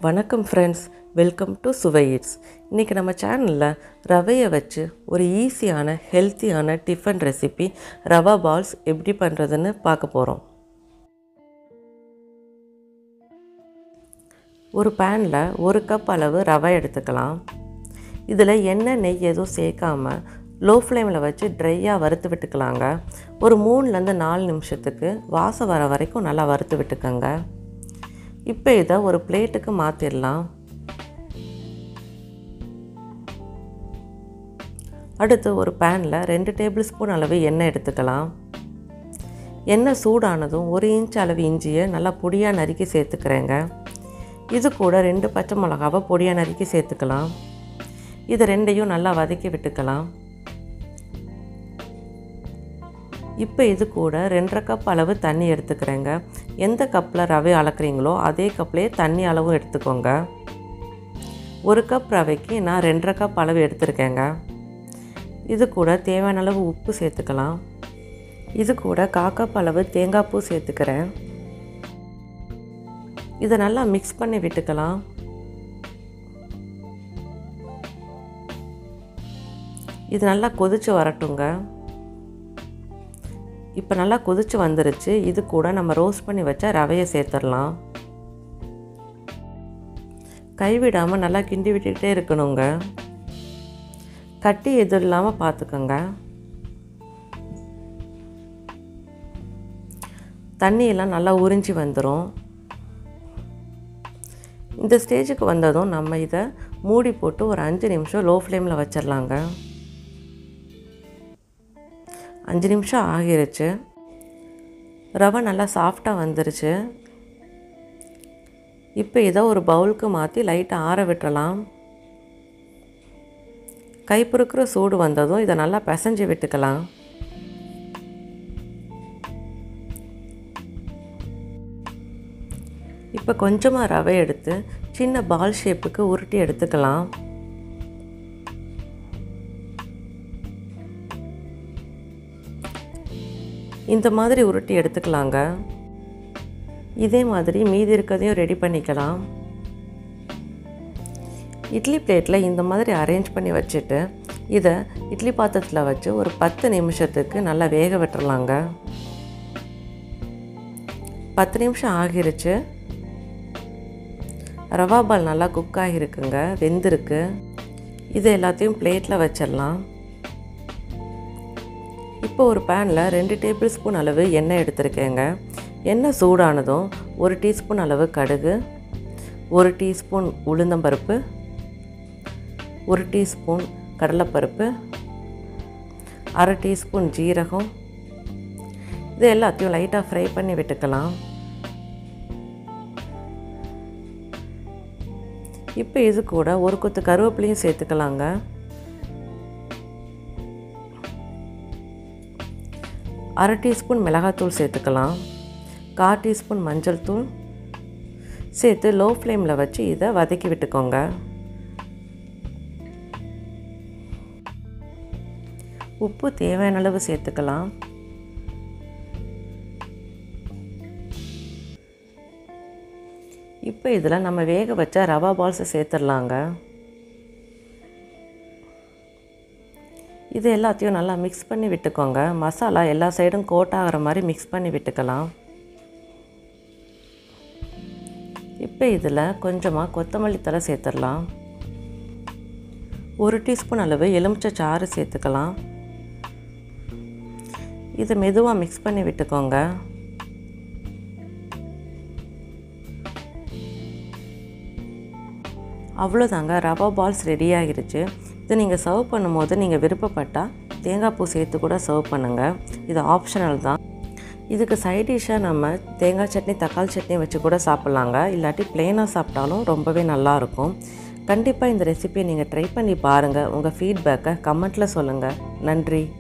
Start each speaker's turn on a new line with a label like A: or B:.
A: வணக்கம் friends welcome to Suvai it's இன்றைக்கி நம்ம சேனலில் ரவையை வச்சு ஒரு ஈஸியான ஹெல்த்தியான டிஃபன் ரெசிபி ரவா பால்ஸ் எப்படி பண்ணுறதுன்னு பார்க்க போகிறோம் ஒரு பேனில் ஒரு கப் அளவு ரவை எடுத்துக்கலாம் இதில் எண்ணெய் நெய் எதுவும் சேர்க்காம லோ ஃப்ளேமில் வச்சு ட்ரையாக வறுத்து விட்டுக்கலாங்க ஒரு மூணுலேருந்து நாலு நிமிஷத்துக்கு வாசம் வர வரைக்கும் நல்லா வறுத்து விட்டுக்கோங்க இப்போ இதை ஒரு பிளேட்டுக்கு மாற்றிடலாம் அடுத்து ஒரு பேனில் ரெண்டு டேபிள் ஸ்பூன் அளவு எண்ணெய் எடுத்துக்கலாம் எண்ணெய் சூடானதும் ஒரு இன்ச் அளவு இஞ்சியை நல்லா பொடியாக நறுக்கி சேர்த்துக்கிறேங்க இது கூட ரெண்டு பச்சை மிளகாவை பொடியாக நறுக்கி சேர்த்துக்கலாம் இதை ரெண்டையும் நல்லா வதக்கி விட்டுக்கலாம் இப்போ இது கூட ரெண்டரை கப் அளவு தண்ணி எடுத்துக்கிறேங்க எந்த கப்பில் ரவை அளக்குறீங்களோ அதே கப்லேயே தண்ணி அளவும் எடுத்துக்கோங்க ஒரு கப் ரவைக்கு நான் ரெண்டரை கப் அளவு எடுத்துருக்கேங்க இது கூட தேவையான அளவு உப்பு சேர்த்துக்கலாம் இது கூட காக்கப் அளவு தேங்காய் பூ சேர்த்துக்கிறேன் இதை நல்லா மிக்ஸ் பண்ணி விட்டுக்கலாம் இது நல்லா கொதித்து வரட்டுங்க இப்போ நல்லா கொதித்து வந்துருச்சு இது கூட நம்ம ரோஸ்ட் பண்ணி வச்ச ரவையை சேர்த்துடலாம் கைவிடாமல் நல்லா கிண்டி விட்டுக்கிட்டே இருக்கணுங்க கட்டி எதுவும் இல்லாமல் பார்த்துக்கோங்க தண்ணியெல்லாம் நல்லா உறிஞ்சி வந்துடும் இந்த ஸ்டேஜுக்கு வந்ததும் நம்ம இதை மூடி போட்டு ஒரு அஞ்சு நிமிஷம் லோ ஃப்ளேமில் வச்சிடலாங்க அஞ்சு நிமிஷம் ஆகிருச்சு ரவை நல்லா சாஃப்டாக வந்துருச்சு இப்போ இதை ஒரு பவுலுக்கு மாற்றி லைட்டாக ஆற விட்டுறலாம் கைப்பொறுக்கிற சூடு வந்ததும் இதை நல்லா பிசைஞ்சு விட்டுக்கலாம் இப்போ கொஞ்சமாக ரவை எடுத்து சின்ன பால் ஷேப்புக்கு உருட்டி எடுத்துக்கலாம் இந்த மாதிரி உருட்டி எடுத்துக்கலாங்க இதே மாதிரி மீதி இருக்கிறதையும் ரெடி பண்ணிக்கலாம் இட்லி பிளேட்டில் இந்த மாதிரி அரேஞ்ச் பண்ணி வச்சுட்டு இதை இட்லி பாத்திரத்தில் வச்சு ஒரு பத்து நிமிஷத்துக்கு நல்லா வேக விட்டுறலாங்க பத்து நிமிஷம் ஆகிருச்சு ரவா பால் நல்லா குக் ஆகிருக்குங்க வெந்திருக்கு இது எல்லாத்தையும் பிளேட்டில் வச்சிடலாம் இப்போ ஒரு பேனில் ரெண்டு டேபிள் ஸ்பூன் அளவு எண்ணெய் எடுத்திருக்கேங்க எண்ணெய் சூடானதும் ஒரு டீஸ்பூன் அளவு கடுகு ஒரு டீஸ்பூன் உளுந்தம்பருப்பு ஒரு டீஸ்பூன் கடலைப்பருப்பு அரை டீஸ்பூன் ஜீரகம் இது எல்லாத்தையும் லைட்டாக ஃப்ரை பண்ணி விட்டுக்கலாம் இப்போ இது கூட ஒரு கொத்து கருவேப்பிலையும் சேர்த்துக்கலாங்க அரை டீஸ்பூன் மிளகாத்தூள் சேர்த்துக்கலாம் கால் டீஸ்பூன் மஞ்சள் தூள் சேர்த்து லோ ஃப்ளேமில் வச்சு இதை வதக்கி விட்டுக்கோங்க உப்பு தேவையான அளவு சேர்த்துக்கலாம் இப்போ இதில் நம்ம வேக வச்ச ரவா பால்ஸை சேர்த்துடலாங்க இது எல்லாத்தையும் நல்லா மிக்ஸ் பண்ணி விட்டுக்கோங்க மசாலா எல்லா சைடும் கோட் ஆகிற மாதிரி மிக்ஸ் பண்ணி விட்டுக்கலாம் இப்போ இதில் கொஞ்சமாக கொத்தமல்லி தலை சேர்த்துடலாம் ஒரு டீஸ்பூன் அளவு எலுமிச்சை சாறு சேர்த்துக்கலாம் இதை மெதுவாக மிக்ஸ் பண்ணி விட்டுக்கோங்க அவ்வளோதாங்க ரவா பால்ஸ் ரெடி ஆகிருச்சு இது நீங்கள் சர்வ் பண்ணும்போது நீங்கள் விருப்பப்பட்டால் தேங்காய் பூ சேர்த்து கூட சர்வ் பண்ணுங்கள் இது ஆப்ஷனல் தான் இதுக்கு சைட் டிஷ்ஷாக நம்ம தேங்காய் சட்னி தக்காளி சட்னி வச்சு கூட சாப்பிட்லாங்க இல்லாட்டி ப்ளெயினாக சாப்பிட்டாலும் ரொம்பவே நல்லாயிருக்கும் கண்டிப்பாக இந்த ரெசிபியை நீங்கள் ட்ரை பண்ணி பாருங்கள் உங்கள் ஃபீட்பேக்கை கமெண்ட்டில் சொல்லுங்கள் நன்றி